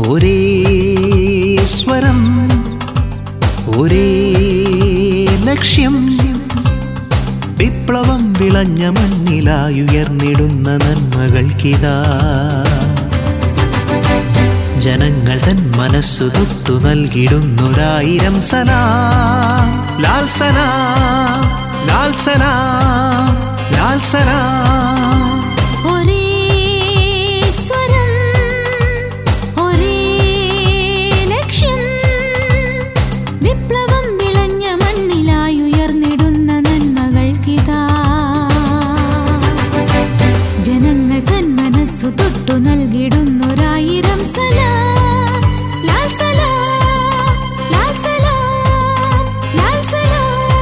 ഒരേ സ്വരം ഒരേ ലക്ഷ്യം വിപ്ലവം വിളഞ്ഞ മണ്ണിലായുയർന്നിടുന്ന നന്മകൾക്കിതാ ജനങ്ങൾ തൻ മനസ്സു തൊട്ടു നൽകിടുന്നൊരായിരം സലാം ലാൽ സലാം ലാൽ സലാം ലാൽ സലാം ഒരേ സ്വരം ഒരേ ലക്ഷ്യം വിപ്ലവം വിളഞ്ഞ മണ്ണിലായുയർന്നിടുന്ന നന്മകൾക്കിതാ ജനങ്ങൾ തൻ മനസ്സു തൊട്ടു നൽകിടുന്നൊരായിരം സലാം ലാൽ സലാം ലാൽ സലാം ലാൽ സലാം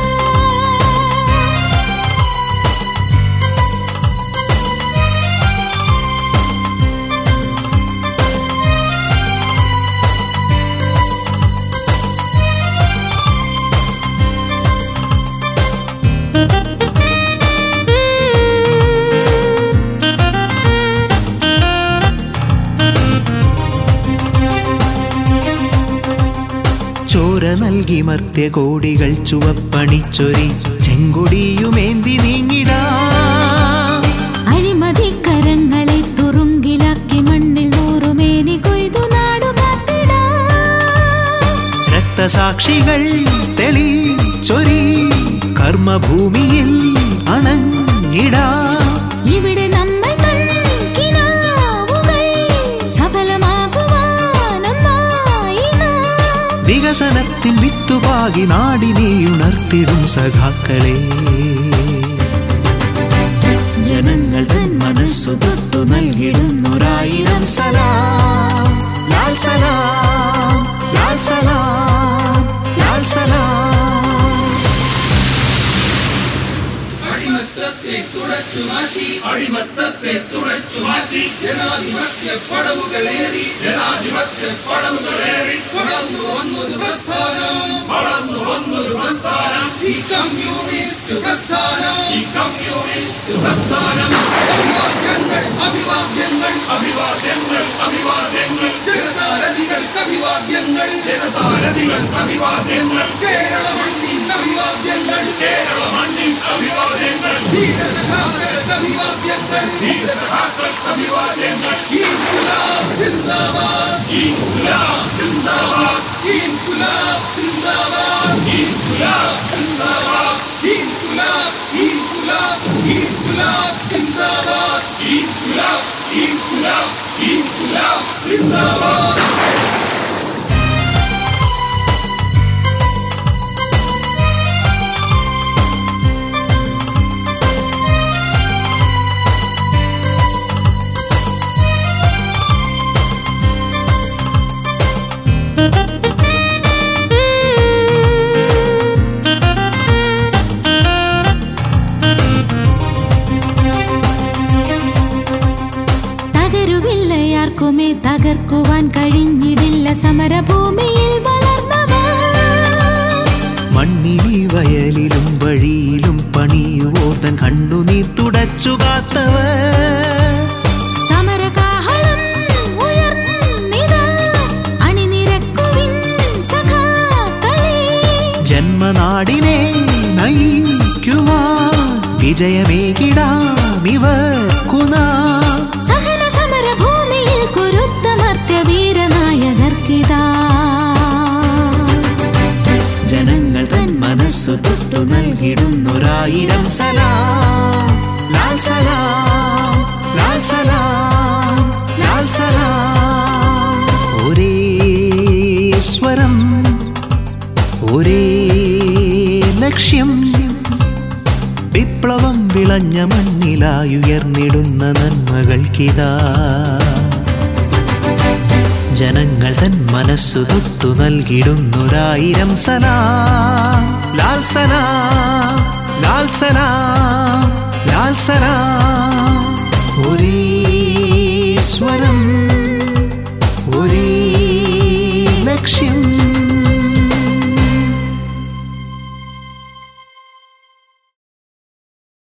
ചോര നൽകി മർത്യകോടികൾ ചുവപ്പണിച്ചൊരി ചെങ്കൊടിയുമേന്തി നീങ്ങിടാ അഴിമതിക്കരങ്ങളെ തുറുങ്കിലാക്കി മണ്ണിൽ നൂറുമേനി കൊയ്തു നാടു കാത്തിടാം രക്തസാക്ഷികൾ തെളി ചൊരി കർമ്മഭൂമിയിൽ അണഞ്ഞിടാ ഇവിടെ നമ്മൾ തൻ കിനാവുകൾ സഫലമാകുവാനൊന്നായി നാം. വികസനത്തിൻ വിത്തുപാകി നാടിനെയുണർത്തിടും സഖാക്കളെ ജനങ്ങൾ തൻ മനസ്സു തൊട്ടു നൽകിടുന്നൊരായിരം സലാം ലാൽ സലാം ലാൽ സലാം ലാൽ സലാം അടിമത്തത്തെ തുടച്ചു മാറ്റി അടിമത്തത്തെ തുടച്ചു മാറ്റി ജനാധിപത്യ പടവുകളേറി ജനാധിപത്യ പടവുകളേറി വളർന്നു വന്നൊരു പ്രസ്ഥാനം വളർന്നു വന്നൊരു പ്രസ്ഥാനം ഈ കമ്മ്യൂണിസ്റ്റ് പ്രസ്ഥാനം ഈ കമ്മ്യൂണിസ്റ്റ് പ്രസ്ഥാനം അഭിവാദ്യങ്ങൾ അഭിവാദ്യങ്ങൾ അഭിവാദ്യങ്ങൾ അഭിവാദ്യങ്ങൾ ജനസാരഥികൾക്ക് അഭിവാദ്യങ്ങൾ ജനസാരഥികൾക്ക് അഭിവാദ്യങ്ങൾ കേരള മണ്ണിൻ അഭിവാദ്യങ്ങൾ കേരള മണ്ണിൻ അഭിവാദ്യങ്ങൾ ധീരസഖാക്കൾക്ക് അഭിവാദ്യങ്ങൾ ധീരസഖാക്കൾക്ക് അഭിവാദ്യങ്ങൾ ഇൻകുലാബ് സിന്ദാബാദ് ഇൻകുലാബ് സിന്ദാബാദ് ഇൻകുലാബ് സിന്ദാബാദ് ഇൻകുലാബ് സിന്ദാബാദ് ഇൻകുലാബ് ഇൻകുലാബ് ഇൻകുലാബ് സിന്ദാബാദ് ഇൻകുലാബ് ഇൻകുലാബ് ഇൻകുലാബ് സിന്ദാബാദ് തകരുകില്ലയാർക്കുമേ തകർക്കുവാൻ കഴിഞ്ഞിടില്ല സമരഭൂമിയിൽ വളർന്നവർ മണ്ണിലി വയലിലും വഴിയിലും പണിയുവോർത്തൻ കണ്ണുനീർ തുടച്ചു കാത്തവർ സമരകാഹളം ഉയർന്നിതാ അണിനിരക്കുവിൻ സഖാക്കളേ ജന്മനാടിനെ നയിക്കുവാൻ വിജയമേകിടാമിവർക്കുനാ സഹന സമരഭൂമിയിൽ കുരുത്തമർത്ത വീരനായകർക്കിതാ ജനങ്ങൾ തൻ മനസ്സു തൊട്ടു നൽകിടുന്നൊരായിരം സലാം ലാൽ സലാം ലാൽ സലാം ലാൽ സലാം ഒരേ സ്വരം ഒരേ ലക്ഷ്യം വിപ്ലവം വിളഞ്ഞ മണ്ണിലായുയർന്നിടുന്ന നന്മകൾക്കിതാ ജനങ്ങൾ തൻ മനസ്സു തൊട്ടു നൽകിടുന്നൊരായിരം സലാം ലാൽ സലാം ലാൽ സലാം ലാൽ സലാം ഒരേ